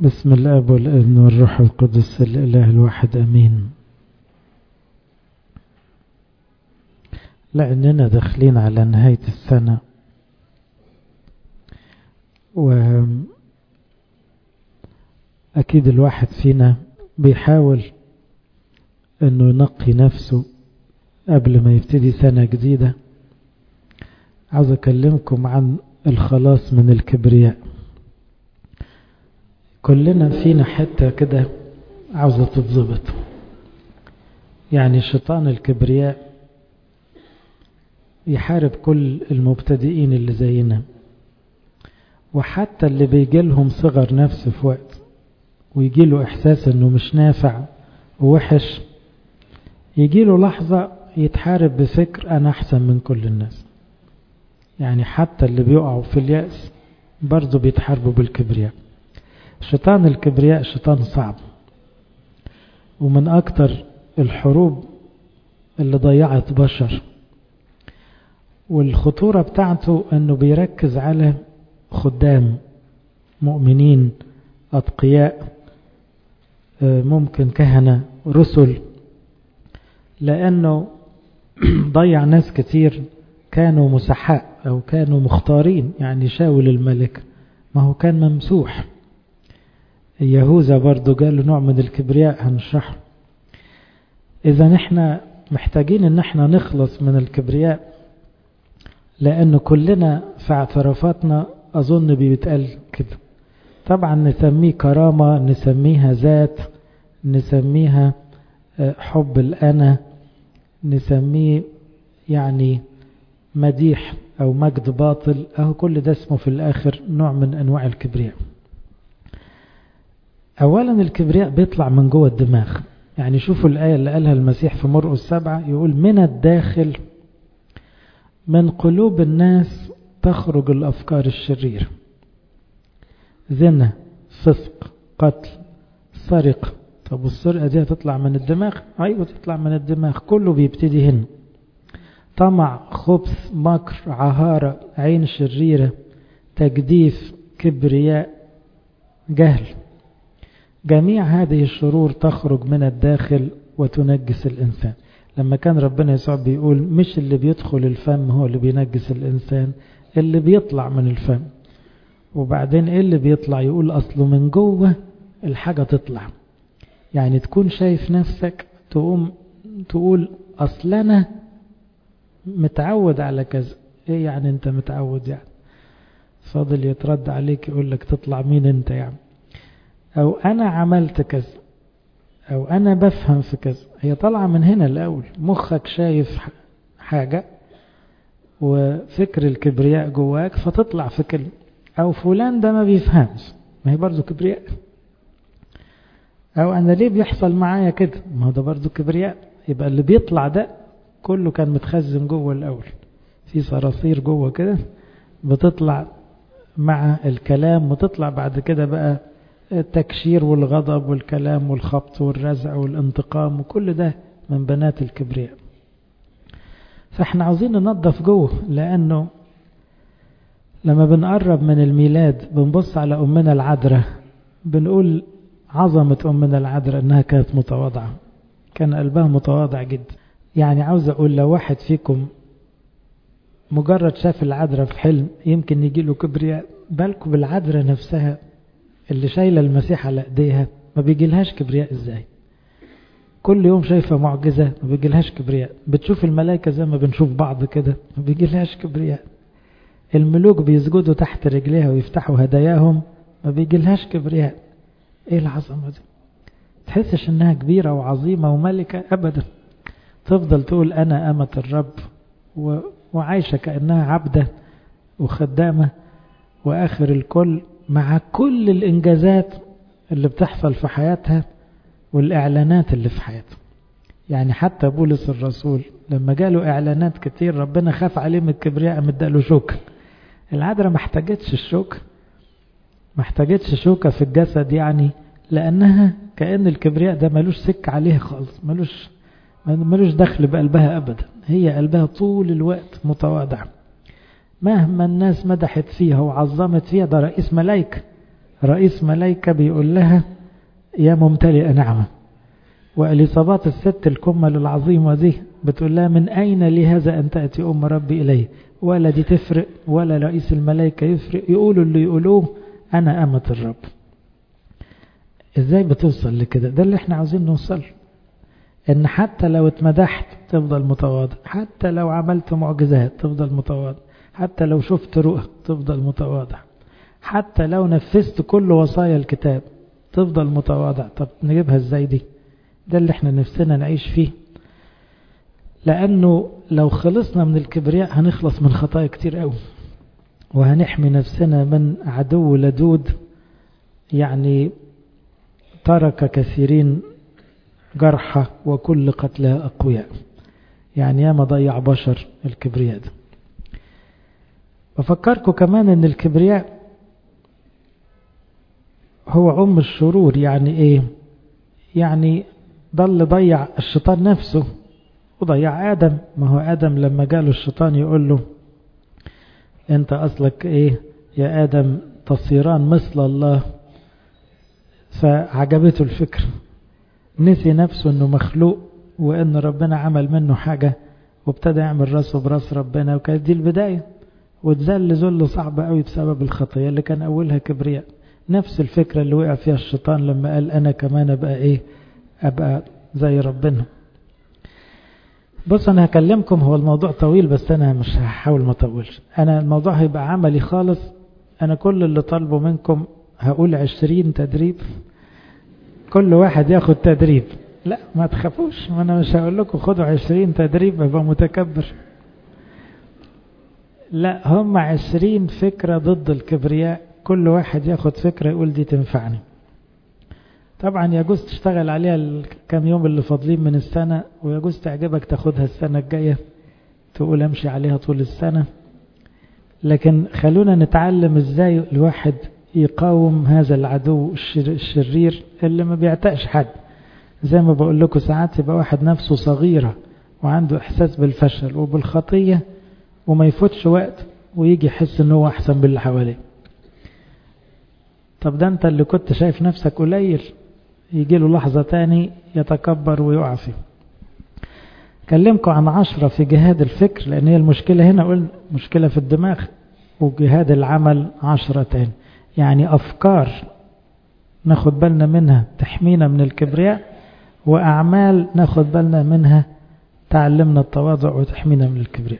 بسم الاب والابن والروح القدس الاله الواحد امين لاننا داخلين على نهايه السنه و اكيد الواحد فينا بيحاول انه ينقي نفسه قبل ما يبتدي سنه جديده عاوز اكلمكم عن الخلاص من الكبرياء كلنا فينا حتة كده عاوزة تتظبط يعني شيطان الكبرياء يحارب كل المبتدئين اللي زينا وحتى اللي بيجي لهم صغر نفس في وقت ويجي له احساس انه مش نافع ووحش يجي له لحظة يتحارب بفكر انا احسن من كل الناس يعني حتى اللي بيقعوا في اليأس برضه بيتحاربوا بالكبرياء شيطان الكبرياء شيطان صعب ومن أكتر الحروب اللي ضيعت بشر والخطورة بتاعته أنه بيركز على خدام مؤمنين أتقياء ممكن كهنة رسل لأنه ضيع ناس كتير كانوا مسحاء أو كانوا مختارين يعني شاول الملك ما هو كان ممسوح يهوذا برضو قال نوع من الكبرياء هنشرحه إذا نحن محتاجين إن احنا نخلص من الكبرياء لأن كلنا في اعترافاتنا أظن بيتقال كده طبعا نسميه كرامة نسميها ذات نسميها حب الأنا نسميه يعني مديح أو مجد باطل أهو كل ده اسمه في الآخر نوع من أنواع الكبرياء أولا الكبرياء بيطلع من جوه الدماغ يعني شوفوا الآية اللي قالها المسيح في مرقس السبعة يقول من الداخل من قلوب الناس تخرج الأفكار الشريرة زنا فسق قتل سرقة طب والسرقة دي هتطلع من الدماغ أيوة تطلع من الدماغ كله بيبتدي هنا طمع خبث مكر عهارة عين شريرة تجديف كبرياء جهل جميع هذه الشرور تخرج من الداخل وتنجس الإنسان لما كان ربنا يسوع بيقول مش اللي بيدخل الفم هو اللي بينجس الإنسان اللي بيطلع من الفم وبعدين ايه اللي بيطلع يقول أصله من جوه الحاجة تطلع يعني تكون شايف نفسك تقوم تقول أصل أنا متعود على كذا ايه يعني انت متعود يعني فاضل يترد عليك يقول لك تطلع مين انت يعني او انا عملت كذا او انا بفهم في كذا هي طالعه من هنا الاول مخك شايف حاجه وفكر الكبرياء جواك فتطلع في كلمه او فلان ده ما بيفهمش ما هي برضه كبرياء او انا ليه بيحصل معايا كده ما هو ده برضه كبرياء يبقى اللي بيطلع ده كله كان متخزن جوه الاول في صراصير جوه كده بتطلع مع الكلام وتطلع بعد كده بقى التكشير والغضب والكلام والخبط والرزع والانتقام وكل ده من بنات الكبرياء فاحنا عاوزين ننظف جوه لانه لما بنقرب من الميلاد بنبص على امنا العذراء بنقول عظمة امنا العذراء انها كانت متواضعة كان قلبها متواضع جدا يعني عاوز اقول لو واحد فيكم مجرد شاف العذراء في حلم يمكن يجي له كبرياء بالكم بالعذراء نفسها اللي شايله المسيح على ايديها ما بيجيلهاش كبرياء ازاي كل يوم شايفه معجزه ما بيجيلهاش كبرياء بتشوف الملائكه زي ما بنشوف بعض كده ما بيجيلهاش كبرياء الملوك بيسجدوا تحت رجليها ويفتحوا هداياهم ما بيجيلهاش كبرياء ايه العظمه دي تحسش انها كبيره وعظيمه وملكه ابدا تفضل تقول انا امه الرب و... وعايشه كانها عبده وخدامه واخر الكل مع كل الإنجازات اللي بتحصل في حياتها والإعلانات اللي في حياتها يعني حتى بولس الرسول لما جاله إعلانات كتير ربنا خاف عليه من الكبرياء مداله شوكة العذراء ما احتاجتش الشوكة ما احتاجتش شوكة في الجسد يعني لأنها كأن الكبرياء ده ملوش سك عليها خالص ملوش ملوش دخل بقلبها أبدا هي قلبها طول الوقت متواضع مهما الناس مدحت فيها وعظمت فيها ده رئيس ملايكة رئيس ملايكة بيقول لها يا ممتلئة نعمة وإليصابات الست الكمل العظيمة دي بتقول لها من أين لي هذا أن تأتي أم ربي إليه ولا دي تفرق ولا رئيس الملائكة يفرق يقولوا اللي يقولوه أنا أمة الرب إزاي بتوصل لكده ده اللي احنا عاوزين نوصل إن حتى لو اتمدحت تفضل متواضع حتى لو عملت معجزات تفضل متواضع حتى لو شفت رؤى تفضل متواضع حتى لو نفذت كل وصايا الكتاب تفضل متواضع طب نجيبها ازاي دي ده اللي احنا نفسنا نعيش فيه لأنه لو خلصنا من الكبرياء هنخلص من خطايا كتير قوي وهنحمي نفسنا من عدو لدود يعني ترك كثيرين جرحى وكل قتلها أقوياء يعني ياما ضيع بشر الكبرياء ده بفكركم كمان ان الكبرياء هو أم الشرور يعني ايه يعني ضل ضيع الشيطان نفسه وضيع آدم ما هو آدم لما جاله الشيطان يقول له انت أصلك ايه يا آدم تصيران مثل الله فعجبته الفكر نسي نفسه انه مخلوق وان ربنا عمل منه حاجة وابتدى يعمل راسه براس ربنا وكانت دي البداية واتذل ذل صعب قوي بسبب الخطية اللي كان أولها كبرياء نفس الفكرة اللي وقع فيها الشيطان لما قال أنا كمان أبقى إيه أبقى زي ربنا بص أنا هكلمكم هو الموضوع طويل بس أنا مش هحاول ما أطولش أنا الموضوع هيبقى عملي خالص أنا كل اللي طالبه منكم هقول عشرين تدريب كل واحد ياخد تدريب لا ما تخافوش ما أنا مش هقول لكم خدوا عشرين تدريب أبقى متكبر لا هم عشرين فكرة ضد الكبرياء كل واحد ياخد فكرة يقول دي تنفعني طبعا يجوز تشتغل عليها الكام يوم اللي فاضلين من السنة ويجوز تعجبك تاخدها السنة الجاية تقول امشي عليها طول السنة لكن خلونا نتعلم ازاي الواحد يقاوم هذا العدو الشرير اللي ما بيعتقش حد زي ما بقول لكم ساعات يبقى واحد نفسه صغيرة وعنده احساس بالفشل وبالخطية وما يفوتش وقت ويجي يحس ان هو احسن باللي حواليه طب ده انت اللي كنت شايف نفسك قليل يجي له لحظة تاني يتكبر ويقع فيه كلمكم عن عشرة في جهاد الفكر لأن هي المشكلة هنا قلنا مشكلة في الدماغ وجهاد العمل عشرة تاني يعني أفكار ناخد بالنا منها تحمينا من الكبرياء وأعمال ناخد بالنا منها تعلمنا التواضع وتحمينا من الكبرياء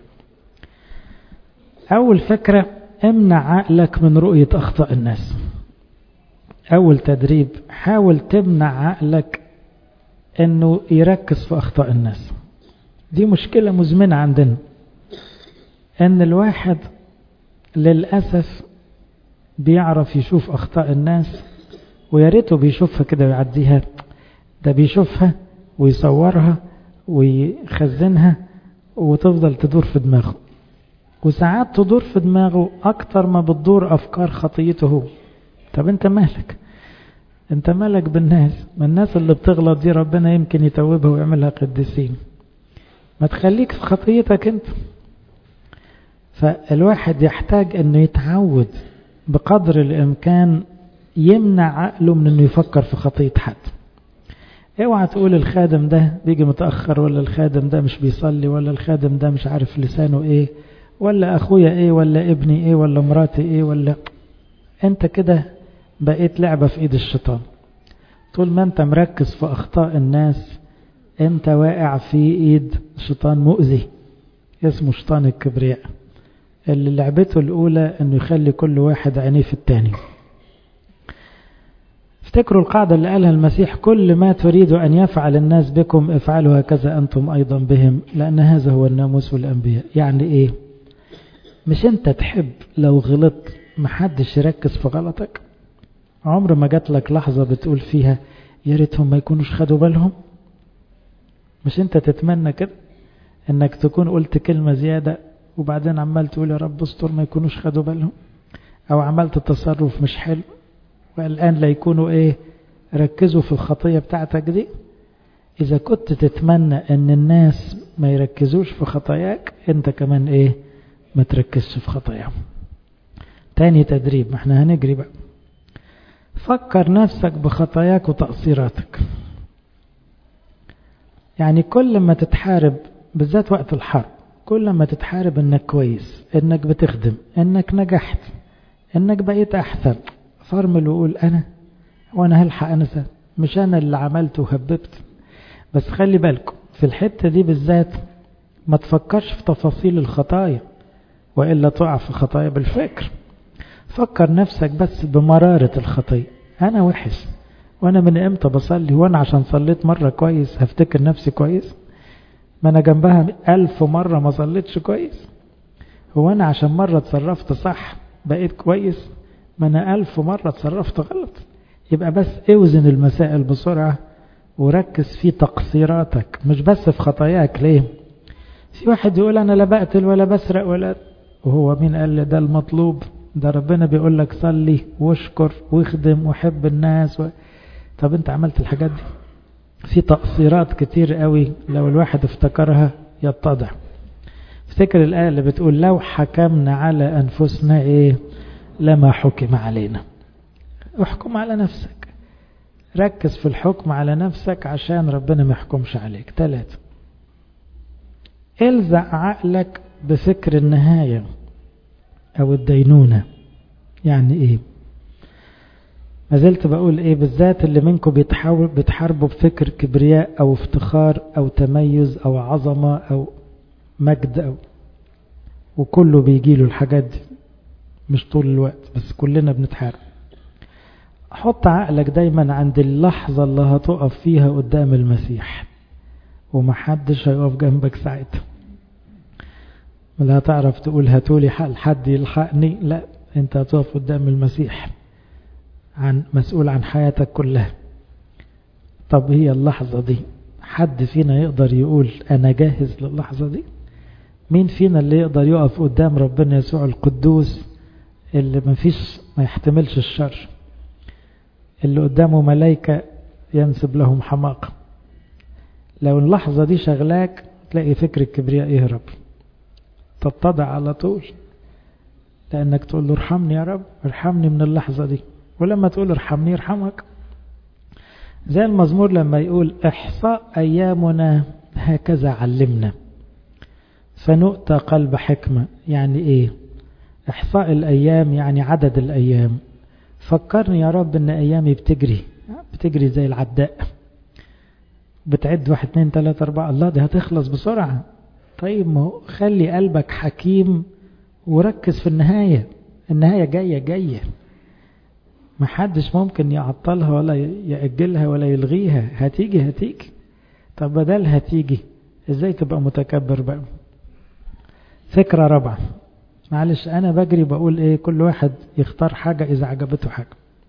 أول فكرة امنع عقلك من رؤية أخطاء الناس أول تدريب حاول تمنع عقلك أنه يركز في أخطاء الناس دي مشكلة مزمنة عندنا أن الواحد للأسف بيعرف يشوف أخطاء الناس وياريته بيشوفها كده ويعديها ده بيشوفها ويصورها ويخزنها وتفضل تدور في دماغه وساعات تدور في دماغه أكتر ما بتدور أفكار خطيته هو طب أنت مالك أنت مالك بالناس ما الناس اللي بتغلط دي ربنا يمكن يتوبها ويعملها قديسين ما تخليك في خطيتك أنت فالواحد يحتاج أنه يتعود بقدر الإمكان يمنع عقله من أنه يفكر في خطية حد اوعى تقول الخادم ده بيجي متأخر ولا الخادم ده مش بيصلي ولا الخادم ده مش عارف لسانه ايه ولا اخويا ايه ولا ابني ايه ولا مراتي ايه ولا انت كده بقيت لعبة في ايد الشيطان طول ما انت مركز في اخطاء الناس انت واقع في ايد شيطان مؤذي اسمه شيطان الكبرياء اللي لعبته الاولى انه يخلي كل واحد عينيه في التاني افتكروا القاعدة اللي قالها المسيح كل ما تريد أن يفعل الناس بكم افعلوا هكذا أنتم أيضا بهم لأن هذا هو الناموس والأنبياء يعني إيه مش أنت تحب لو غلطت محدش يركز في غلطك عمر ما جات لك لحظة بتقول فيها يا ريتهم ما يكونوش خدوا بالهم مش أنت تتمنى كده انك تكون قلت كلمة زيادة وبعدين عمال تقول يا رب استر ما يكونوش خدوا بالهم او عملت تصرف مش حلو والآن لا يكونوا ايه ركزوا في الخطية بتاعتك دي إذا كنت تتمنى أن الناس ما يركزوش في خطاياك أنت كمان إيه ما تركزش في خطاياهم تاني تدريب ما احنا هنجري بقى فكر نفسك بخطاياك وتقصيراتك يعني كل ما تتحارب بالذات وقت الحرب كل ما تتحارب انك كويس انك بتخدم انك نجحت انك بقيت احسن فرمل وقول انا وانا هلحق انسى مش انا اللي عملت وهببت بس خلي بالكم في الحتة دي بالذات ما تفكرش في تفاصيل الخطايا وإلا تقع في خطايا بالفكر فكر نفسك بس بمرارة الخطية أنا وحش وأنا من إمتى بصلي وأنا عشان صليت مرة كويس هفتكر نفسي كويس ما أنا جنبها ألف مرة ما صليتش كويس هو أنا عشان مرة اتصرفت صح بقيت كويس ما أنا ألف مرة اتصرفت غلط يبقى بس اوزن المسائل بسرعة وركز في تقصيراتك مش بس في خطاياك ليه في واحد يقول أنا لا بقتل ولا بسرق ولا وهو مين قال لي ده المطلوب ده ربنا بيقول لك صلي واشكر واخدم وحب الناس و... طب انت عملت الحاجات دي في تقصيرات كتير قوي لو الواحد افتكرها يتضح افتكر الآية اللي بتقول لو حكمنا على أنفسنا إيه لما حكم علينا احكم على نفسك ركز في الحكم على نفسك عشان ربنا ما يحكمش عليك ثلاثة الزق عقلك بفكر النهاية أو الدينونة يعني إيه ما زلت بقول إيه بالذات اللي منكم بيتحاول بتحاربوا بفكر كبرياء أو افتخار أو تميز أو عظمة أو مجد أو وكله بيجيله الحاجات دي مش طول الوقت بس كلنا بنتحارب حط عقلك دايما عند اللحظة اللي هتقف فيها قدام المسيح ومحدش هيقف جنبك ساعتها لا تعرف تقول هاتولي حل حد يلحقني لا انت هتقف قدام المسيح عن مسؤول عن حياتك كلها طب هي اللحظة دي حد فينا يقدر يقول أنا جاهز للحظة دي مين فينا اللي يقدر يقف قدام ربنا يسوع القدوس اللي ما فيش ما يحتملش الشر اللي قدامه ملايكة ينسب لهم حماقة لو اللحظة دي شغلاك تلاقي فكر الكبرياء يهرب تتضع على طول لأنك تقول له ارحمني يا رب ارحمني من اللحظة دي ولما تقول ارحمني يرحمك زي المزمور لما يقول احصاء أيامنا هكذا علمنا فنؤتى قلب حكمة يعني ايه احصاء الأيام يعني عدد الأيام فكرني يا رب ان أيامي بتجري بتجري زي العداء بتعد واحد اتنين تلاتة اربعة الله دي هتخلص بسرعة طيب ما هو خلي قلبك حكيم وركز في النهاية النهاية جاية جاية محدش ممكن يعطلها ولا يأجلها ولا يلغيها هتيجي هتيجي طب بدل هتيجي ازاي تبقى متكبر بقى فكرة رابعة معلش انا بجري بقول ايه كل واحد يختار حاجة اذا عجبته حاجة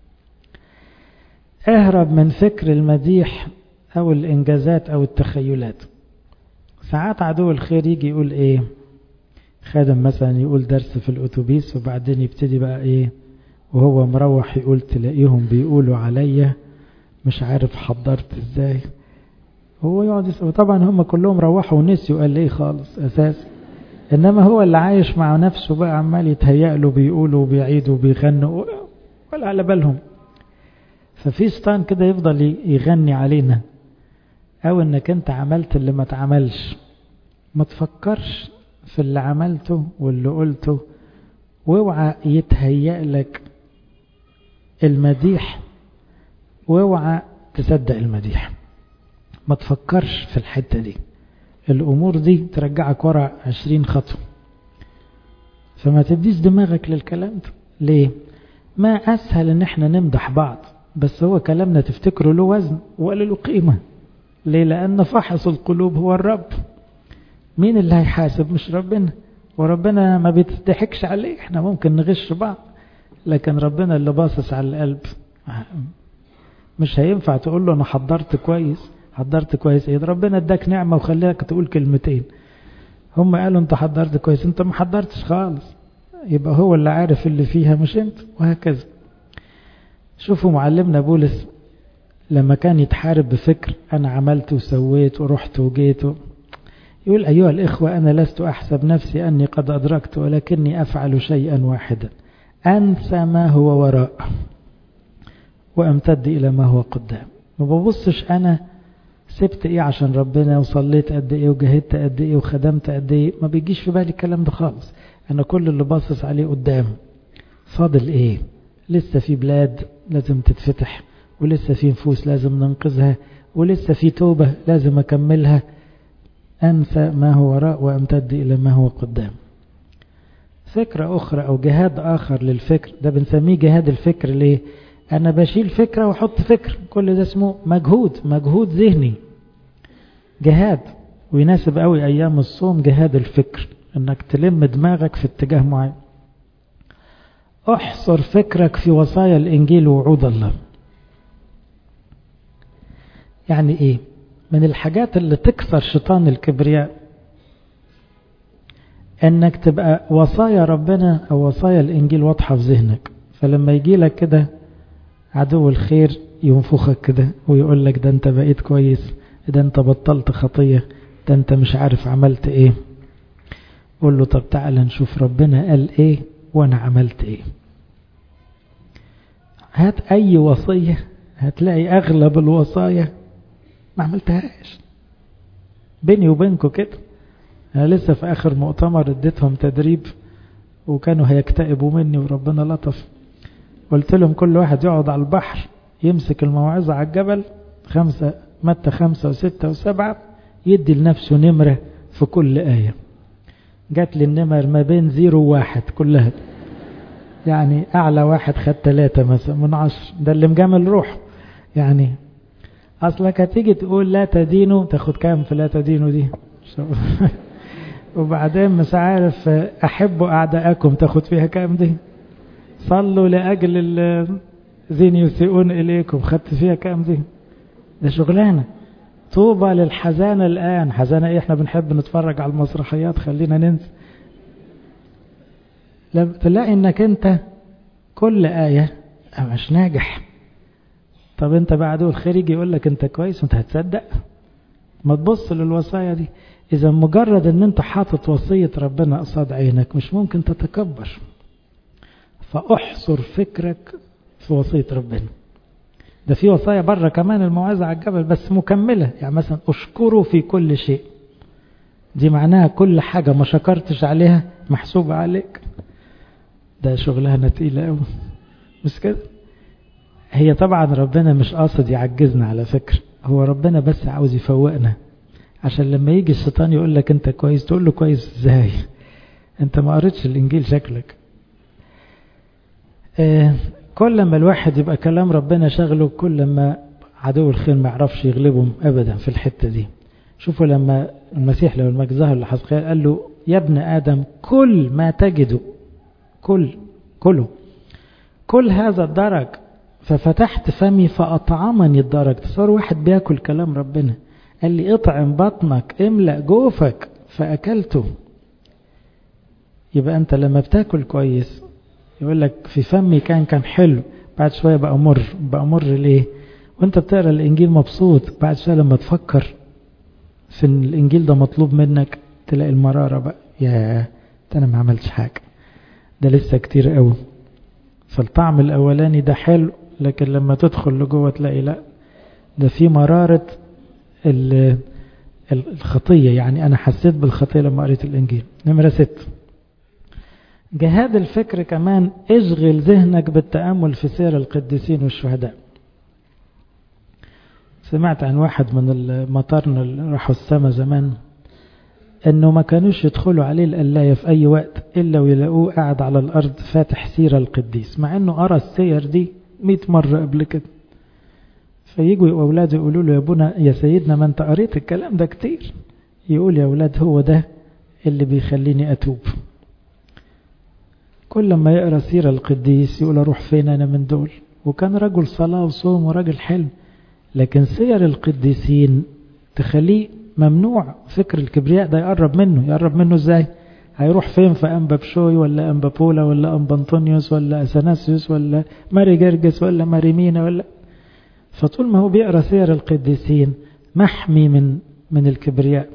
اهرب من فكر المديح او الانجازات او التخيلات ساعات عدو الخير يجي يقول ايه خادم مثلا يقول درس في الاتوبيس وبعدين يبتدي بقى ايه وهو مروح يقول تلاقيهم بيقولوا عليا مش عارف حضرت ازاي هو يقعد يسأل طبعا هم كلهم روحوا ونسيوا قال ايه خالص اساسا انما هو اللي عايش مع نفسه بقى عمال يتهيأ له بيقولوا وبيعيدوا وبيغنوا ولا على بالهم ففي شيطان كده يفضل يغني علينا او انك انت عملت اللي ما اتعملش ما تفكرش في اللي عملته واللي قلته واوعى يتهيأ لك المديح واوعى تصدق المديح ما تفكرش في الحتة دي الأمور دي ترجعك ورا عشرين خطوة فما تديش دماغك للكلام ده ليه ما أسهل ان احنا نمدح بعض بس هو كلامنا تفتكره له وزن ولا له قيمة ليه لأن فحص القلوب هو الرب مين اللي هيحاسب مش ربنا وربنا ما بيتضحكش عليه احنا ممكن نغش بعض لكن ربنا اللي باصص على القلب مش هينفع تقول له انا حضرت كويس حضرت كويس ايه ربنا اداك نعمة وخليك تقول كلمتين هم قالوا انت حضرت كويس انت ما حضرتش خالص يبقى هو اللي عارف اللي فيها مش انت وهكذا شوفوا معلمنا بولس لما كان يتحارب بفكر انا عملت وسويت ورحت وجيت يقول أيها الإخوة أنا لست أحسب نفسي أني قد أدركت ولكني أفعل شيئا واحدا أنسى ما هو وراء وامتد إلى ما هو قدام ما ببصش أنا سبت إيه عشان ربنا وصليت قد إيه وجهدت قد إيه وخدمت قد إيه ما بيجيش في بالي الكلام ده خالص أنا كل اللي باصص عليه قدام فاضل إيه لسه في بلاد لازم تتفتح ولسه في نفوس لازم ننقذها ولسه في توبة لازم أكملها أنسى ما هو وراء وأمتد إلى ما هو قدام فكرة أخرى أو جهاد آخر للفكر ده بنسميه جهاد الفكر ليه أنا بشيل فكرة وأحط فكر كل ده اسمه مجهود مجهود ذهني جهاد ويناسب قوي أيام الصوم جهاد الفكر أنك تلم دماغك في اتجاه معين احصر فكرك في وصايا الإنجيل ووعود الله يعني إيه من الحاجات اللي تكسر شيطان الكبرياء انك تبقى وصايا ربنا او وصايا الانجيل واضحه في ذهنك فلما يجي لك كده عدو الخير ينفخك كده ويقول لك ده انت بقيت كويس ده انت بطلت خطيه ده انت مش عارف عملت ايه قول له طب تعالى نشوف ربنا قال ايه وانا عملت ايه هات اي وصيه هتلاقي اغلب الوصايا ما عملتهاش بيني وبينكم كده أنا لسه في آخر مؤتمر اديتهم تدريب وكانوا هيكتئبوا مني وربنا لطف قلت لهم كل واحد يقعد على البحر يمسك الموعظة على الجبل خمسة متى خمسة وستة وسبعة يدي لنفسه نمرة في كل آية جات لي النمر ما بين زيرو وواحد كلها يعني أعلى واحد خد ثلاثة مثلا من عشر ده اللي مجامل روحه يعني أصلك هتيجي تقول لا تدينوا تاخد كام في لا تدينوا دي وبعدين مش عارف أحبوا أعداءكم تاخد فيها كام دي صلوا لأجل الذين يسيئون إليكم خدت فيها كام دي ده شغلانة طوبى للحزانة الآن حزانة إيه إحنا بنحب نتفرج على المسرحيات خلينا ننسى لما تلاقي إنك أنت كل آية مش ناجح طب أنت بعد الخير يجي يقول لك أنت كويس وأنت هتصدق ما تبص للوصايا دي إذا مجرد أن أنت حاطط وصية ربنا قصاد عينك مش ممكن تتكبر فأحصر فكرك في وصية ربنا ده في وصايا بره كمان الموعظة على الجبل بس مكملة يعني مثلا أشكره في كل شيء دي معناها كل حاجة ما شكرتش عليها محسوبة عليك ده شغلانة تقيلة قوي مش كده هي طبعا ربنا مش قاصد يعجزنا على فكرة هو ربنا بس عاوز يفوقنا عشان لما يجي الشيطان يقول لك انت كويس تقول له كويس ازاي انت ما قريتش الانجيل شكلك آه كل ما الواحد يبقى كلام ربنا شغله كل ما عدو الخير ما يعرفش يغلبهم ابدا في الحته دي شوفوا لما المسيح لو المجد ظهر لحزقيال قال له يا ابن ادم كل ما تجده كل كله كل هذا الدرج ففتحت فمي فأطعمني الدرج تصور واحد بياكل كلام ربنا قال لي اطعم بطنك املأ جوفك فأكلته يبقى أنت لما بتاكل كويس يقول لك في فمي كان كان حلو بعد شوية بقى مر بقى مر ليه وانت بتقرا الانجيل مبسوط بعد شوية لما تفكر في ان الانجيل ده مطلوب منك تلاقي المرارة بقى يا انا ما عملتش حاجة ده لسه كتير قوي فالطعم الاولاني ده حلو لكن لما تدخل لجوه تلاقي لا ده في مرارة الخطية يعني أنا حسيت بالخطية لما قريت الإنجيل نمرة ست جهاد الفكر كمان اشغل ذهنك بالتأمل في سير القديسين والشهداء سمعت عن واحد من المطارنا اللي راحوا السما زمان انه ما كانوش يدخلوا عليه القلاية في اي وقت الا ويلاقوه قاعد على الارض فاتح سيرة القديس مع انه قرا السير دي مئة مرة قبل كده فيجوا أولاده يقولوا له يا ابونا يا سيدنا ما انت قريت الكلام ده كتير يقول يا أولاد هو ده اللي بيخليني أتوب كل ما يقرأ سيرة القديس يقول أروح فين أنا من دول وكان رجل صلاة وصوم ورجل حلم لكن سير القديسين تخليه ممنوع فكر الكبرياء ده يقرب منه يقرب منه ازاي هيروح فين في أنبا بشوي ولا أنبا بولا ولا أنبا أنطونيوس ولا أثناسيوس ولا ماري جرجس ولا ماري مينا ولا فطول ما هو بيقرأ سير القديسين محمي من من الكبرياء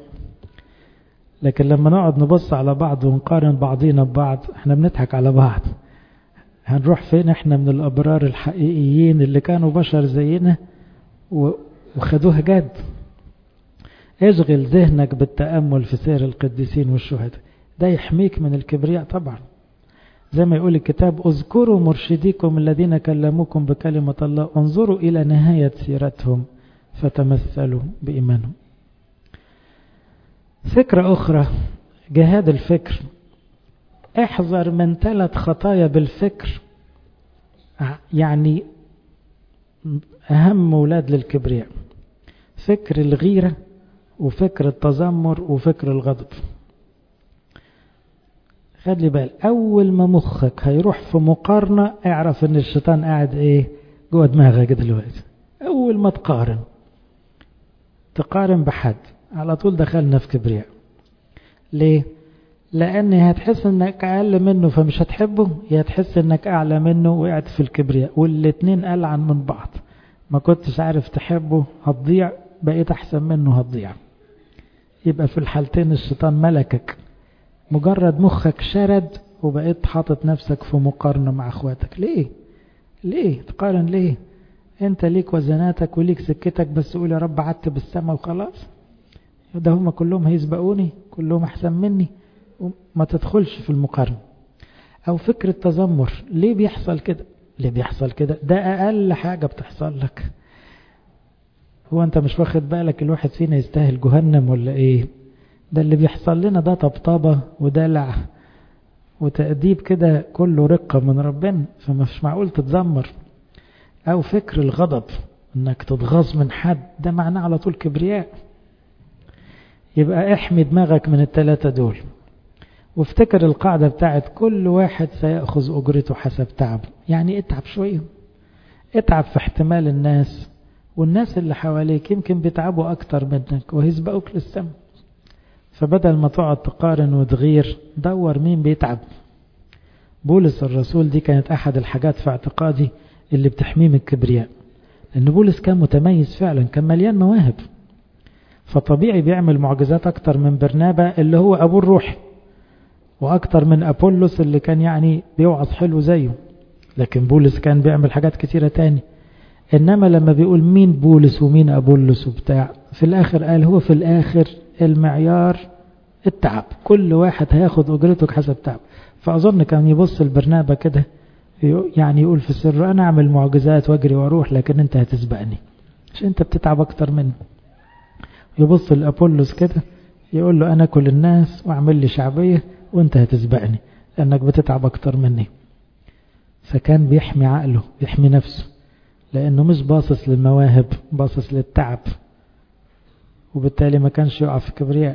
لكن لما نقعد نبص على بعض ونقارن بعضينا ببعض احنا بنضحك على بعض هنروح فين احنا من الأبرار الحقيقيين اللي كانوا بشر زينا وخدوها جد اشغل ذهنك بالتأمل في سير القديسين والشهداء ده يحميك من الكبرياء طبعا زي ما يقول الكتاب اذكروا مرشديكم الذين كلموكم بكلمة الله انظروا إلى نهاية سيرتهم فتمثلوا بإيمانهم فكرة أخرى جهاد الفكر احذر من ثلاث خطايا بالفكر يعني أهم ولاد للكبرياء فكر الغيرة وفكر التذمر وفكر الغضب خلي بال أول ما مخك هيروح في مقارنة اعرف ان الشيطان قاعد ايه جوه دماغك دلوقتي أول ما تقارن تقارن بحد على طول دخلنا في كبرياء ليه لأن هتحس انك أقل منه فمش هتحبه يا تحس انك أعلى منه وقعت في الكبرياء والاتنين ألعن من بعض ما كنتش عارف تحبه هتضيع بقيت أحسن منه هتضيع يبقى في الحالتين الشيطان ملكك مجرد مخك شرد وبقيت حاطط نفسك في مقارنة مع اخواتك ليه ليه تقارن ليه انت ليك وزناتك وليك سكتك بس قول يا رب عدت بالسما وخلاص ده هم كلهم هيسبقوني كلهم احسن مني ما تدخلش في المقارنة او فكرة تذمر ليه بيحصل كده ليه بيحصل كده ده اقل حاجة بتحصل لك هو انت مش واخد بالك الواحد فينا يستاهل جهنم ولا ايه ده اللي بيحصل لنا ده طبطبة ودلع وتأديب كده كله رقة من ربنا فمش معقول تتذمر او فكر الغضب انك تتغاظ من حد ده معناه على طول كبرياء يبقى احمي دماغك من الثلاثة دول وافتكر القاعدة بتاعت كل واحد سيأخذ أجرته حسب تعبه يعني اتعب شوية اتعب في احتمال الناس والناس اللي حواليك يمكن بيتعبوا أكتر منك وهيسبقوك للسما فبدل ما تقعد تقارن وتغير دور مين بيتعب بولس الرسول دي كانت أحد الحاجات في اعتقادي اللي بتحميه من الكبرياء لأن بولس كان متميز فعلا كان مليان مواهب فطبيعي بيعمل معجزات أكتر من برنابا اللي هو أبو الروح وأكتر من أبولس اللي كان يعني بيوعظ حلو زيه لكن بولس كان بيعمل حاجات كتيرة تاني إنما لما بيقول مين بولس ومين أبولس وبتاع في الآخر قال هو في الآخر المعيار التعب كل واحد هياخد أجرته حسب تعب فأظن كان يبص البرنابة كده يعني يقول في السر أنا أعمل معجزات وأجري وأروح لكن أنت هتسبقني عشان أنت بتتعب أكتر مني يبص لأبولس كده يقول له أنا كل الناس وأعمل لي شعبية وأنت هتسبقني لأنك بتتعب أكتر مني فكان بيحمي عقله بيحمي نفسه لأنه مش باصص للمواهب باصص للتعب وبالتالي ما كانش يقع في كبرياء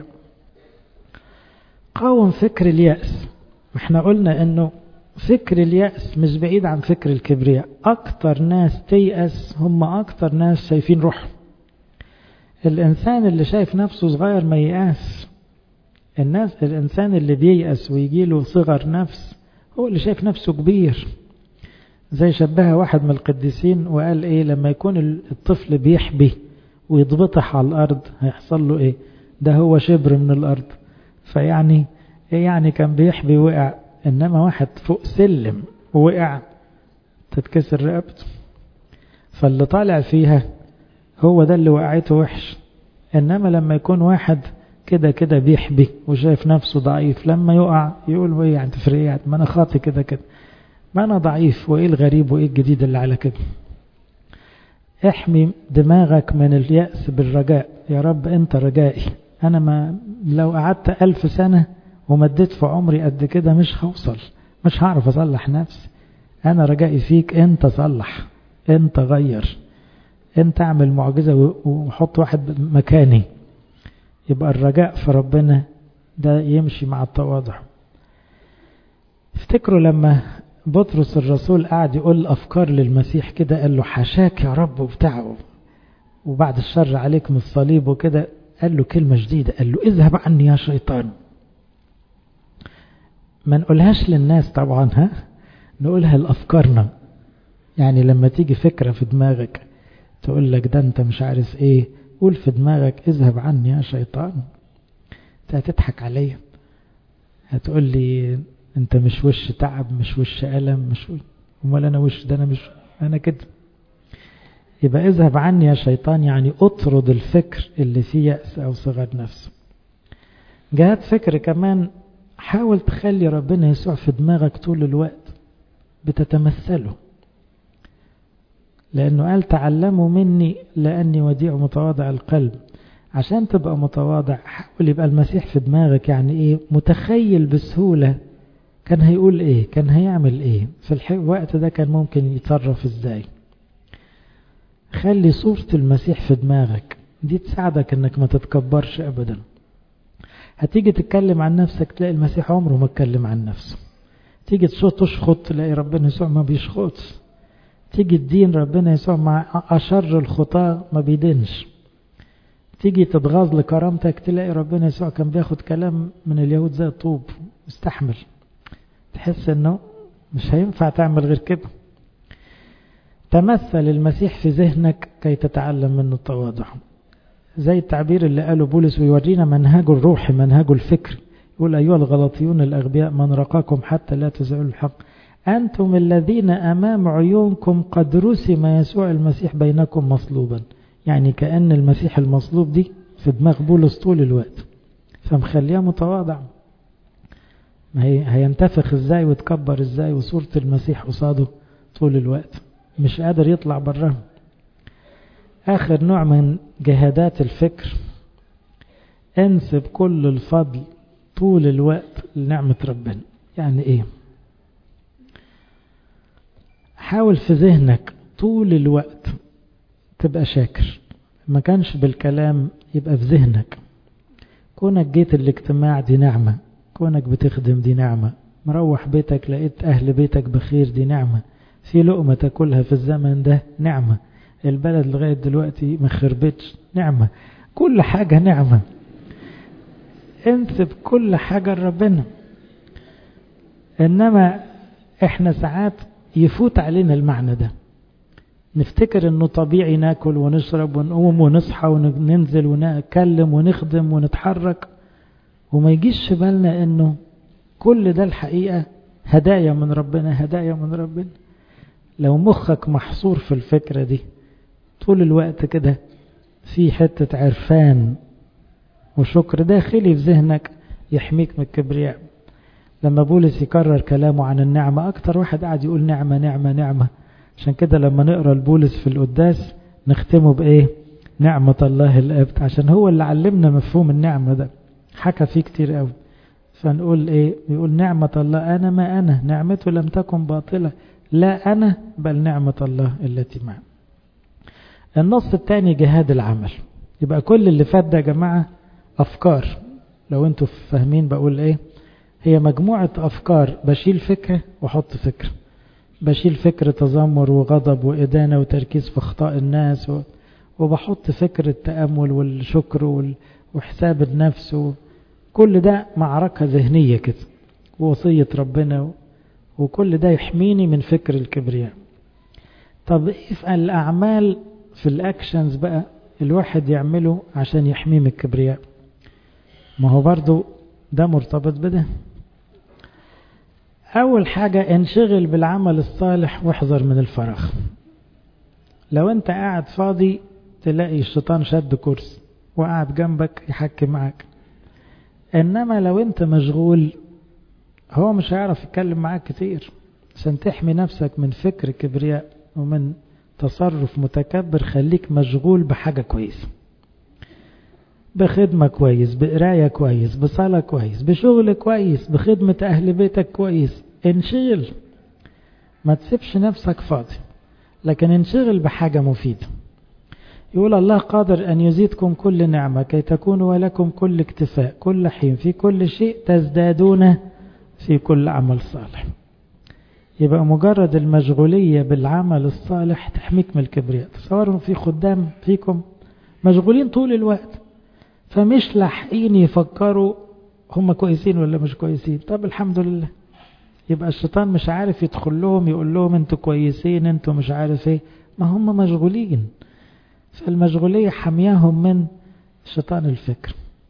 قاوم فكر اليأس احنا قلنا انه فكر اليأس مش بعيد عن فكر الكبرياء اكتر ناس تيأس هم اكتر ناس شايفين روحهم الانسان اللي شايف نفسه صغير ما ييأس الناس الانسان اللي بييأس ويجيله صغر نفس هو اللي شايف نفسه كبير زي شبهها واحد من القديسين وقال ايه لما يكون الطفل بيحبي ويضبطح على الارض هيحصل له ايه ده هو شبر من الارض فيعني ايه يعني كان بيحبي وقع انما واحد فوق سلم ووقع تتكسر رقبته فاللي طالع فيها هو ده اللي وقعته وحش انما لما يكون واحد كده كده بيحبي وشايف نفسه ضعيف لما يقع يقول ايه يعني تفرق ايه ما انا خاطي كده كده ما انا ضعيف وايه الغريب وايه الجديد اللي على كده احمي دماغك من اليأس بالرجاء يا رب انت رجائي انا ما لو قعدت الف سنة ومديت في عمري قد كده مش هوصل مش هعرف اصلح نفسي انا رجائي فيك انت صلح انت غير انت اعمل معجزة وحط واحد مكاني يبقى الرجاء في ربنا ده يمشي مع التواضع افتكروا لما بطرس الرسول قاعد يقول أفكار للمسيح كده قال له حاشاك يا رب وبتاعه وبعد الشر عليك من الصليب وكده قال له كلمة جديدة قال له اذهب عني يا شيطان ما نقولهاش للناس طبعا ها نقولها لأفكارنا يعني لما تيجي فكرة في دماغك تقول لك ده انت مش عارف ايه قول في دماغك اذهب عني يا شيطان انت هتضحك عليا هتقول لي انت مش وش تعب مش وش ألم مش وش امال انا وش ده انا مش انا كده يبقى اذهب عني يا شيطان يعني اطرد الفكر اللي فيه يأس او صغر نفس جهات فكر كمان حاول تخلي ربنا يسوع في دماغك طول الوقت بتتمثله لأنه قال تعلموا مني لأني وديع متواضع القلب عشان تبقى متواضع حاول يبقى المسيح في دماغك يعني ايه متخيل بسهولة كان هيقول ايه كان هيعمل ايه في الوقت ده كان ممكن يتصرف ازاي خلي صورة المسيح في دماغك دي تساعدك انك ما تتكبرش ابدا هتيجي تتكلم عن نفسك تلاقي المسيح عمره ما اتكلم عن نفسه تيجي تشخط تلاقي ربنا يسوع ما بيشخطش تيجي الدين ربنا يسوع مع أشر الخطاة ما بيدينش تيجي تتغاظ لكرامتك تلاقي ربنا يسوع كان بياخد كلام من اليهود زي الطوب مستحمل تحس انه مش هينفع تعمل غير كده تمثل المسيح في ذهنك كي تتعلم منه التواضع زي التعبير اللي قاله بولس ويورينا منهجه الروحي منهجه الفكري يقول أيها الغلطيون الأغبياء من رقاكم حتى لا تزعلوا الحق أنتم الذين أمام عيونكم قد رسم يسوع المسيح بينكم مصلوبا يعني كأن المسيح المصلوب دي في دماغ بولس طول الوقت فمخليه متواضع ما هي هينتفخ ازاي وتكبر ازاي وصورة المسيح قصاده طول الوقت مش قادر يطلع براها آخر نوع من جهادات الفكر انسب كل الفضل طول الوقت لنعمة ربنا يعني ايه حاول في ذهنك طول الوقت تبقى شاكر ما كانش بالكلام يبقى في ذهنك كونك جيت الاجتماع دي نعمة كونك بتخدم دي نعمة مروح بيتك لقيت أهل بيتك بخير دي نعمة في لقمة تاكلها في الزمن ده نعمة البلد لغاية دلوقتي ما خربتش نعمة كل حاجة نعمة انسب كل حاجة لربنا انما احنا ساعات يفوت علينا المعنى ده نفتكر انه طبيعي ناكل ونشرب ونقوم ونصحى وننزل ونتكلم ونخدم ونتحرك وما يجيش في بالنا انه كل ده الحقيقة هدايا من ربنا هدايا من ربنا لو مخك محصور في الفكرة دي طول الوقت كده في حتة عرفان وشكر داخلي في ذهنك يحميك من الكبرياء لما بولس يكرر كلامه عن النعمة أكتر واحد قاعد يقول نعمة نعمة نعمة عشان كده لما نقرأ البولس في القداس نختمه بإيه نعمة الله الأب عشان هو اللي علمنا مفهوم النعمة ده حكى فيه كتير قوي فنقول إيه يقول نعمة الله أنا ما أنا نعمته لم تكن باطلة لا أنا بل نعمة الله التي معي النص الثاني جهاد العمل يبقى كل اللي فات ده يا جماعة أفكار لو أنتوا فاهمين بقول إيه هي مجموعة أفكار بشيل فكرة وحط فكرة بشيل فكرة تذمر وغضب وإدانة وتركيز في أخطاء الناس و... وبحط فكرة التأمل والشكر وحساب النفس كل ده معركة ذهنية كده ووصية ربنا و... وكل ده يحميني من فكر الكبرياء طب ايه في الأعمال في الأكشنز بقى الواحد يعمله عشان يحميه من الكبرياء ما هو برضو ده مرتبط بده أول حاجة انشغل بالعمل الصالح واحذر من الفراغ لو أنت قاعد فاضي تلاقي الشيطان شد كرسي وقعد جنبك يحكي معاك إنما لو أنت مشغول هو مش هيعرف يتكلم معاك كتير عشان تحمي نفسك من فكر كبرياء ومن تصرف متكبر خليك مشغول بحاجة كويسة بخدمة كويس بقراية كويس بصلاة كويس بشغل كويس بخدمة أهل بيتك كويس انشغل ما تسيبش نفسك فاضي لكن انشغل بحاجة مفيدة يقول الله قادر أن يزيدكم كل نعمة كي تكونوا ولكم كل اكتفاء كل حين في كل شيء تزدادون في كل عمل صالح يبقى مجرد المشغولية بالعمل الصالح تحميك من الكبرياء تصوروا في خدام فيكم مشغولين طول الوقت فمش لاحقين يفكروا هم كويسين ولا مش كويسين طب الحمد لله يبقى الشيطان مش عارف يدخل لهم يقول لهم انتوا كويسين انتوا مش عارف ايه ما هم مشغولين فالمشغولية حمياهم من شيطان الفكر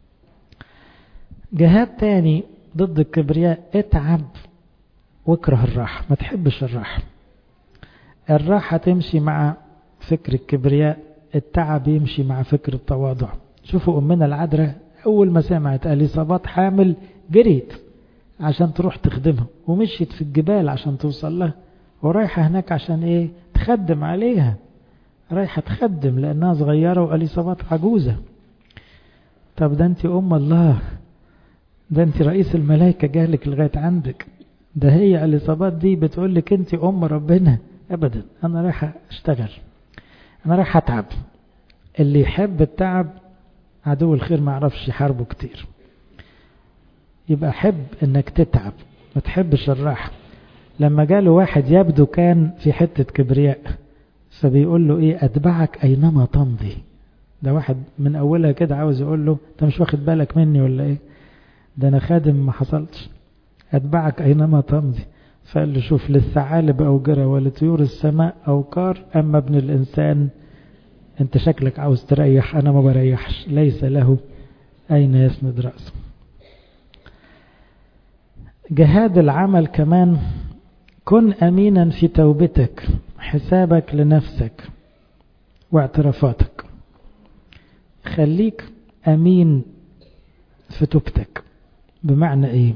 جهاد تاني ضد الكبرياء اتعب واكره الراحة ما تحبش الراحة الراحة تمشي مع فكر الكبرياء التعب يمشي مع فكر التواضع شوفوا أمنا العذراء أول ما سمعت أليصابات حامل جريت عشان تروح تخدمها ومشيت في الجبال عشان توصل لها ورايحة هناك عشان ايه تخدم عليها رايحة تخدم لأنها صغيرة وأليصابات عجوزة طب ده انت أم الله ده انت رئيس الملائكة جالك لغاية عندك ده هي الإصابات دي بتقول لك انت أم ربنا أبدا أنا رايح أشتغل أنا رايح أتعب اللي يحب التعب عدو الخير ما يعرفش يحاربه كتير يبقى حب انك تتعب ما تحبش الراحة لما جاله واحد يبدو كان في حتة كبرياء فبيقول له ايه اتبعك اينما تمضي ده واحد من اولها كده عاوز يقول له انت مش واخد بالك مني ولا ايه ده انا خادم ما حصلتش اتبعك اينما تمضي فقال له شوف للثعالب اوجرة ولطيور السماء اوكار اما ابن الانسان انت شكلك عاوز تريح انا ما بريحش ليس له اين يسند رأسه جهاد العمل كمان كن امينا في توبتك حسابك لنفسك واعترافاتك خليك امين في توبتك بمعنى ايه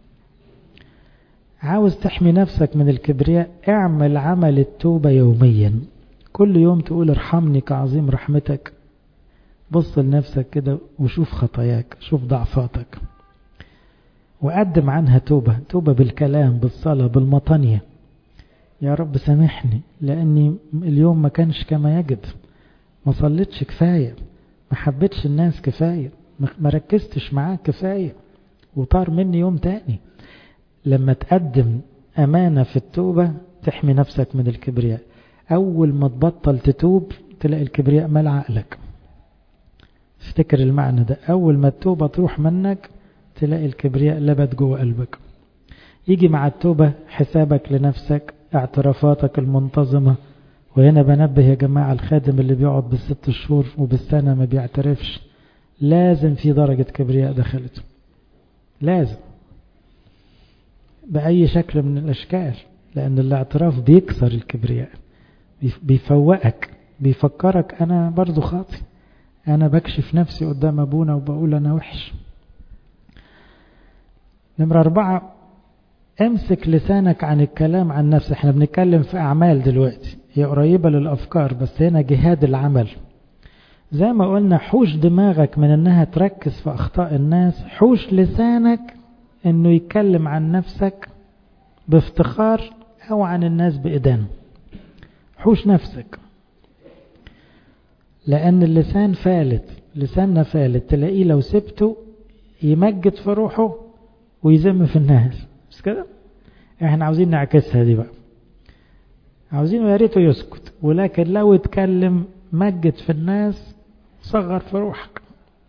عاوز تحمي نفسك من الكبرياء اعمل عمل التوبة يوميا كل يوم تقول ارحمني كعظيم رحمتك بص لنفسك كده وشوف خطاياك شوف ضعفاتك وقدم عنها توبة توبة بالكلام بالصلاة بالمطنية يا رب سامحني لأني اليوم ما كانش كما يجب ما صليتش كفاية ما حبيتش الناس كفاية ما ركزتش معاك كفاية وطار مني يوم تاني لما تقدم أمانة في التوبة تحمي نفسك من الكبرياء أول ما تبطل تتوب تلاقي الكبرياء مال عقلك افتكر المعنى ده أول ما التوبة تروح منك تلاقي الكبرياء لبت جوه قلبك يجي مع التوبة حسابك لنفسك اعترافاتك المنتظمة وهنا بنبه يا جماعة الخادم اللي بيقعد بالست شهور وبالسنة ما بيعترفش لازم في درجة كبرياء دخلته لازم بأي شكل من الأشكال لأن الاعتراف بيكسر الكبرياء بيفوقك بيفكرك أنا برضو خاطي أنا بكشف نفسي قدام أبونا وبقول أنا وحش نمرة أربعة امسك لسانك عن الكلام عن نفسك احنا بنتكلم في أعمال دلوقتي هي قريبة للأفكار بس هنا جهاد العمل زي ما قلنا حوش دماغك من انها تركز في أخطاء الناس حوش لسانك انه يتكلم عن نفسك بافتخار أو عن الناس بإدانة حوش نفسك لأن اللسان فالت لساننا فالت تلاقيه لو سبته يمجد في روحه ويذم في الناس مش كده احنا عاوزين نعكسها دي بقى عاوزين يا ريته يسكت ولكن لو اتكلم مجد في الناس صغر في روحك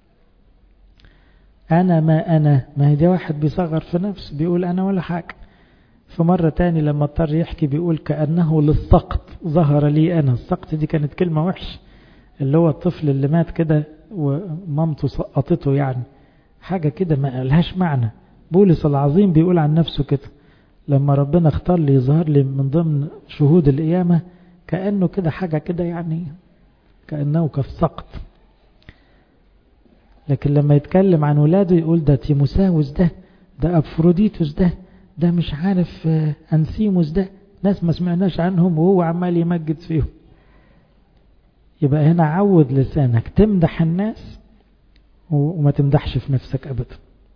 انا ما انا ما هي دي واحد بيصغر في نفسه بيقول انا ولا حاجه في مرة تاني لما اضطر يحكي بيقول كأنه للسقط ظهر لي أنا السقط دي كانت كلمة وحش اللي هو الطفل اللي مات كده ومامته سقطته يعني حاجة كده ما لهاش معنى بولس العظيم بيقول عن نفسه كده لما ربنا اختار لي يظهر لي من ضمن شهود القيامة كأنه كده حاجة كده يعني كأنه كالسقط لكن لما يتكلم عن ولاده يقول ده تيموساوس ده ده أبفروديتوس ده ده مش عارف أنسيموس ده ناس ما سمعناش عنهم وهو عمال يمجد فيهم يبقى هنا عود لسانك تمدح الناس وما تمدحش في نفسك أبدا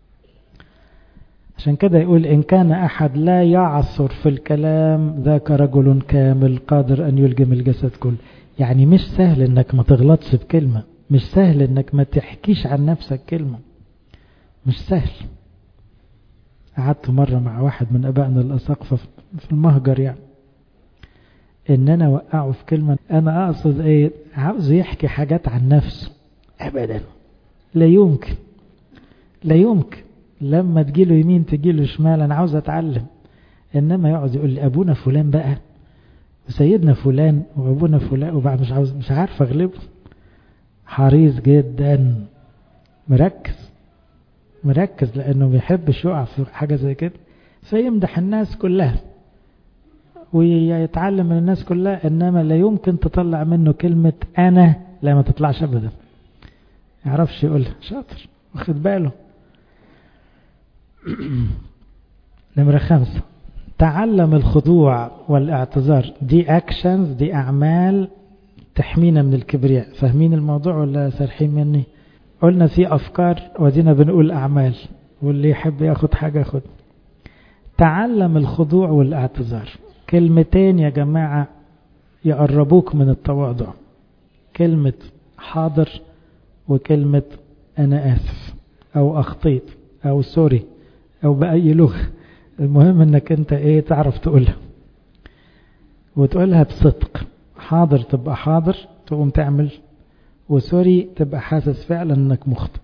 عشان كده يقول إن كان أحد لا يعصر في الكلام ذاك رجل كامل قادر أن يلجم الجسد كله يعني مش سهل انك ما تغلطش بكلمة مش سهل انك ما تحكيش عن نفسك كلمة مش سهل قعدت مرة مع واحد من أبائنا الأساقفة في المهجر يعني إن أنا وقعه في كلمة أنا أقصد إيه عاوز يحكي حاجات عن نفسه أبدا لا يمكن لا يمكن لما تجيله يمين تجيله شمال أنا عاوز أتعلم إنما يقعد يقول لي أبونا فلان بقى وسيدنا فلان وأبونا فلان وبعد مش عاوز مش عارف أغلبه حريص جدا مركز مركز لأنه ما بيحبش يقع في حاجة زي كده فيمدح الناس كلها ويتعلم من الناس كلها إنما لا يمكن تطلع منه كلمة أنا لا ما تطلعش أبدا يعرفش يقولها شاطر واخد باله نمرة خمسة تعلم الخضوع والاعتذار دي اكشنز دي اعمال تحمينا من الكبرياء فاهمين الموضوع ولا سارحين مني قلنا في افكار ودينا بنقول اعمال واللي يحب ياخد حاجة ياخد تعلم الخضوع والاعتذار كلمتين يا جماعة يقربوك من التواضع كلمة حاضر وكلمة أنا آسف أو أخطيت أو سوري أو بأي لغة المهم انك انت ايه تعرف تقولها وتقولها بصدق حاضر تبقى حاضر تقوم تعمل وسوري تبقى حاسس فعلا انك مخطئ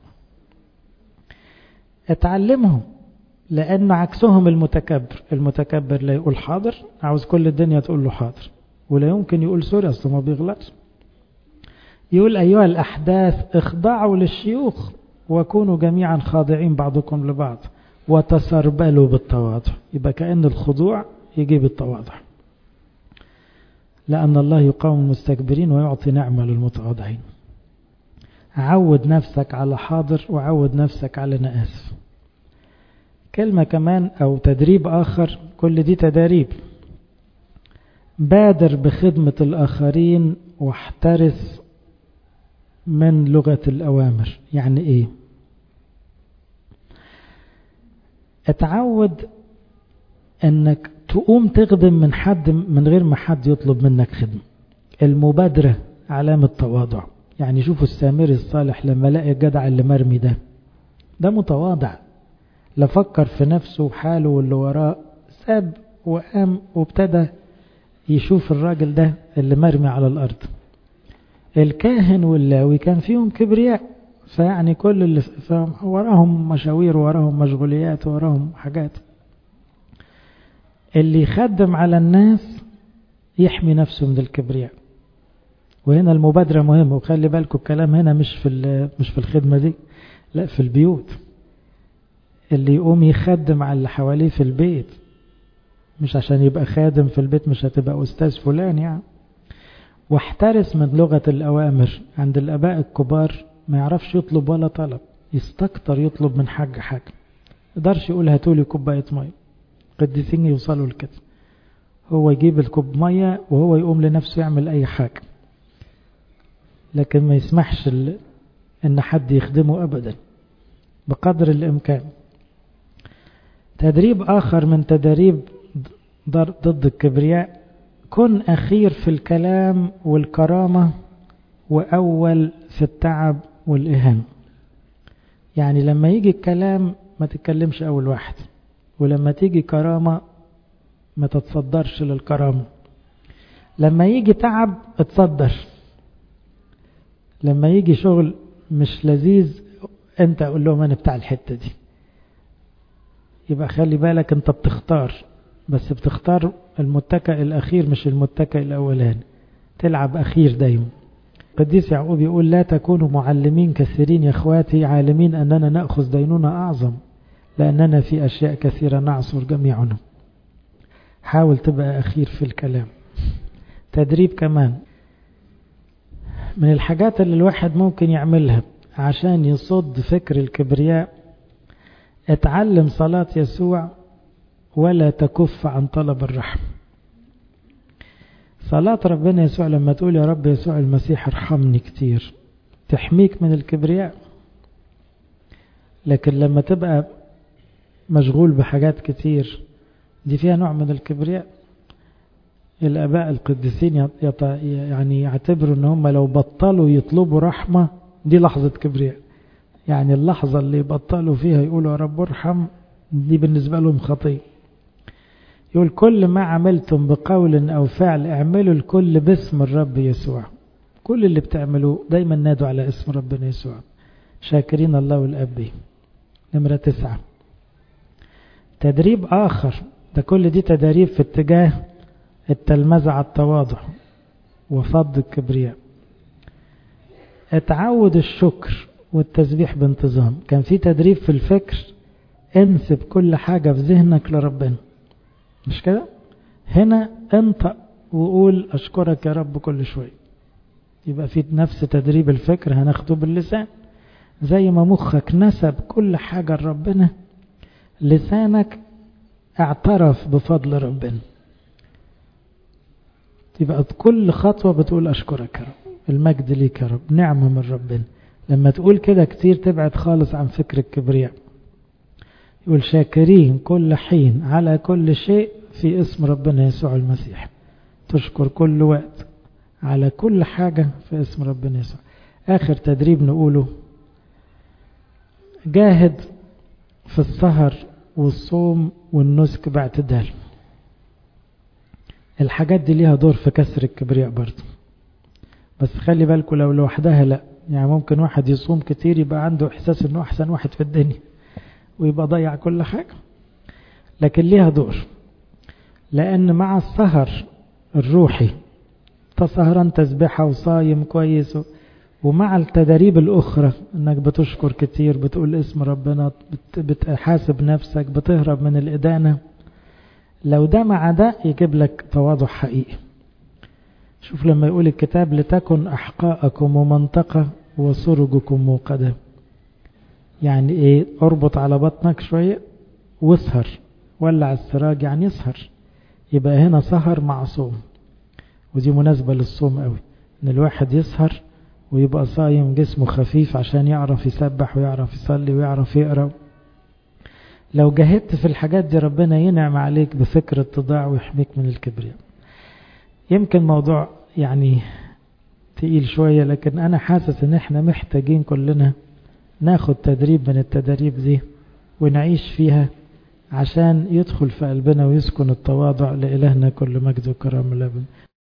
اتعلمهم لان عكسهم المتكبر المتكبر لا يقول حاضر عاوز كل الدنيا تقول له حاضر ولا يمكن يقول سوري اصلا ما بيغلطش يقول ايها الاحداث اخضعوا للشيوخ وكونوا جميعا خاضعين بعضكم لبعض وتسربلوا بالتواضع يبقى كأن الخضوع يجيب التواضع لأن الله يقاوم المستكبرين ويعطي نعمة للمتواضعين عود نفسك على حاضر وعود نفسك على أنا آسف كلمة كمان أو تدريب آخر كل دي تداريب بادر بخدمة الآخرين واحترس من لغة الأوامر يعني إيه اتعود انك تقوم تخدم من حد من غير ما حد يطلب منك خدمة المبادرة علامة تواضع يعني شوفوا السامري الصالح لما لقى الجدع اللي مرمي ده ده متواضع لا فكر في نفسه وحاله واللي وراه ساب وقام وابتدى يشوف الراجل ده اللي مرمي على الأرض الكاهن واللاوي كان فيهم كبرياء فيعني كل اللي وراهم مشاوير وراهم مشغوليات وراهم حاجات اللي يخدم على الناس يحمي نفسه من الكبرياء وهنا المبادرة مهمة وخلي بالكم الكلام هنا مش في مش في الخدمة دي لا في البيوت اللي يقوم يخدم على اللي حواليه في البيت مش عشان يبقى خادم في البيت مش هتبقى أستاذ فلان يعني واحترس من لغة الأوامر عند الآباء الكبار ما يعرفش يطلب ولا طلب يستكتر يطلب من حاجة حاجة يقدرش يقول هاتولي كوباية مية قديسين يوصلوا لكده هو يجيب الكوب مية وهو يقوم لنفسه يعمل أي حاجة لكن ما يسمحش إن حد يخدمه أبدا بقدر الإمكان تدريب آخر من تدريب ضد الكبرياء كن أخير في الكلام والكرامة وأول في التعب والإهانة يعني لما يجي الكلام ما تتكلمش أول واحد ولما تيجي كرامة ما تتصدرش للكرامة لما يجي تعب اتصدر لما يجي شغل مش لذيذ انت اقول لهم انا بتاع الحتة دي يبقى خلي بالك انت بتختار بس بتختار المتكئ الاخير مش المتكئ الاولاني تلعب اخير دايما قديس يعقوب يقول لا تكونوا معلمين كثيرين يا اخواتي عالمين اننا ناخذ دينونه اعظم لاننا في اشياء كثيره نعصر جميعنا حاول تبقى اخير في الكلام تدريب كمان من الحاجات اللي الواحد ممكن يعملها عشان يصد فكر الكبرياء اتعلم صلاة يسوع ولا تكف عن طلب الرحمة صلاة ربنا يسوع لما تقول يا رب يسوع المسيح ارحمني كتير تحميك من الكبرياء لكن لما تبقى مشغول بحاجات كتير دي فيها نوع من الكبرياء الآباء القديسين يعني يعتبروا ان هم لو بطلوا يطلبوا رحمة دي لحظة كبرياء يعني اللحظة اللي يبطلوا فيها يقولوا يا رب ارحم دي بالنسبة لهم خطية يقول كل ما عملتم بقول أو فعل اعملوا الكل باسم الرب يسوع كل اللي بتعملوه دايما نادوا على اسم ربنا يسوع شاكرين الله والأب به نمرة تسعة تدريب آخر ده كل دي تدريب في اتجاه التلمذة على التواضع وفض الكبرياء اتعود الشكر والتسبيح بانتظام كان في تدريب في الفكر انسب كل حاجة في ذهنك لربنا مش كده هنا انطق وقول أشكرك يا رب كل شوية يبقى في نفس تدريب الفكر هناخده باللسان زي ما مخك نسب كل حاجة لربنا لسانك اعترف بفضل ربنا يبقى كل خطوة بتقول أشكرك يا رب المجد ليك يا رب نعمة من ربنا لما تقول كده كتير تبعد خالص عن فكر الكبرياء يقول شاكرين كل حين على كل شيء في اسم ربنا يسوع المسيح تشكر كل وقت على كل حاجة في اسم ربنا يسوع آخر تدريب نقوله جاهد في السهر والصوم والنسك باعتدال الحاجات دي ليها دور في كسر الكبرياء برضه بس خلي بالكم لو لوحدها لا يعني ممكن واحد يصوم كتير يبقى عنده احساس انه احسن واحد في الدنيا ويبقى ضيع كل حاجة لكن ليها دور لان مع السهر الروحي تسهران تسبحة وصايم كويس ومع التدريب الأخرى أنك بتشكر كتير بتقول اسم ربنا بتحاسب نفسك بتهرب من الإدانة لو ده مع ده يجيب لك تواضع حقيقي شوف لما يقول الكتاب لتكن أحقاءكم ومنطقة وسرجكم موقدة يعني ايه اربط على بطنك شوية واسهر ولع السراج يعني يسهر يبقى هنا سهر مع صوم ودي مناسبة للصوم قوي ان الواحد يسهر ويبقى صايم جسمه خفيف عشان يعرف يسبح ويعرف يصلي ويعرف يقرأ لو جاهدت في الحاجات دي ربنا ينعم عليك بفكر التضاع ويحميك من الكبرياء يمكن موضوع يعني تقيل شوية لكن أنا حاسس إن إحنا محتاجين كلنا ناخد تدريب من التدريب دي ونعيش فيها عشان يدخل في قلبنا ويسكن التواضع لإلهنا كل مجد وكرم لابن